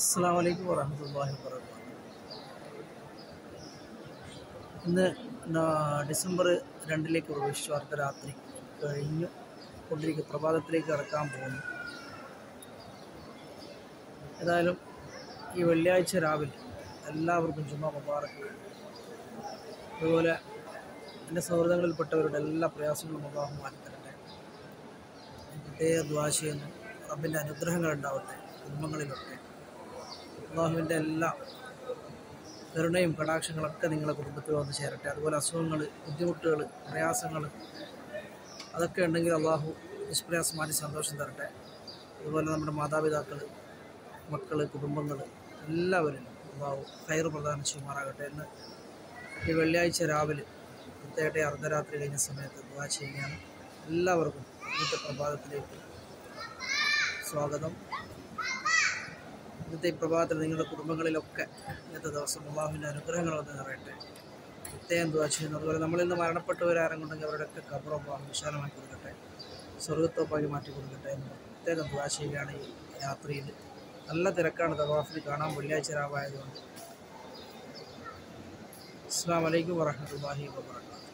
അസ്സാം വലൈക്കും വറഹമത്തല്ലാഹി വാബർക്കാത്തു ഇന്ന് നാ- ഡിസംബർ രണ്ടിലേക്ക് പ്രവേശിച്ചു അർദ്ധരാത്രി കഴിഞ്ഞു കൊണ്ടിരിക്കുക പ്രഭാതത്തിലേക്ക് കടക്കാൻ പോകുന്നു ഏതായാലും ഈ വെള്ളിയാഴ്ച രാവിലെ എല്ലാവർക്കും ചുമ്മാ മുബാറക്ക് അതുപോലെ എൻ്റെ സൗഹൃദങ്ങളിൽപ്പെട്ടവരുടെ എല്ലാ പ്രയാസങ്ങളും അള്ളാഹു മാറ്റിത്തരട്ടെ പ്രത്യേക ദ്വാ ചെയ്യുന്നു റബ്ബിൻ്റെ അനുഗ്രഹങ്ങൾ ഉണ്ടാവട്ടെ കുടുംബങ്ങളിലൊക്കെ അള്ളാഹുവിൻ്റെ എല്ലാ കരുണയും കടാക്ഷങ്ങളൊക്കെ നിങ്ങളെ കുടുംബത്തിൽ വന്ന് ചേരട്ടെ അതുപോലെ അസുഖങ്ങൾ ബുദ്ധിമുട്ടുകൾ പ്രയാസങ്ങൾ അതൊക്കെ ഉണ്ടെങ്കിൽ അള്ളാഹു നിഷ്പ്രയാസം മാറ്റി സന്തോഷം തരട്ടെ അതുപോലെ നമ്മുടെ മാതാപിതാക്കൾ മക്കൾ കുടുംബങ്ങൾ എല്ലാവരും അള്ളാഹു കയറ് പ്രദാനം ചെയ്യുമാറാകട്ടെ എന്ന് ഈ വെള്ളിയാഴ്ച രാവിലെ പ്രത്യേകത്തെ അർദ്ധരാത്രി കഴിഞ്ഞ സമയത്ത് ദുവാ ചെയ്യുകയാണ് എല്ലാവർക്കും ഇന്നത്തെ പ്രഭാതത്തിലേക്ക് സ്വാഗതം ഇന്നത്തെ ഈ പ്രഭാതത്തിൽ നിങ്ങളുടെ കുടുംബങ്ങളിലൊക്കെ ഇന്നത്തെ ദിവസം അള്ളാഹുവിൻ്റെ അനുഗ്രഹങ്ങൾ വന്ന് നിറയട്ടെ പ്രത്യേകം ദുവാ ചെയ്യുന്നു അതുപോലെ നമ്മളിൽ നിന്ന് മരണപ്പെട്ടവരാരെങ്കിലും അവരുടെയൊക്കെ കബറോ അള്ളാഹു വിശാലമാക്കി കൊടുക്കട്ടെ സ്വർഗത്തോപ്പാക്കി മാറ്റി കൊടുക്കട്ടെ എന്ന് പ്രത്യേകം ദുവാ ചെയ്യുകയാണ് ഈ യാത്രയിൽ നല്ല തിരക്കാണ് തവാഫിൽ കാണാൻ വെള്ളിയാഴ്ച രാവായതുകൊണ്ട് അസ്സാം വലൈക്കും വാഹമത്തല്ലാഹി വാബർക്കാത്തു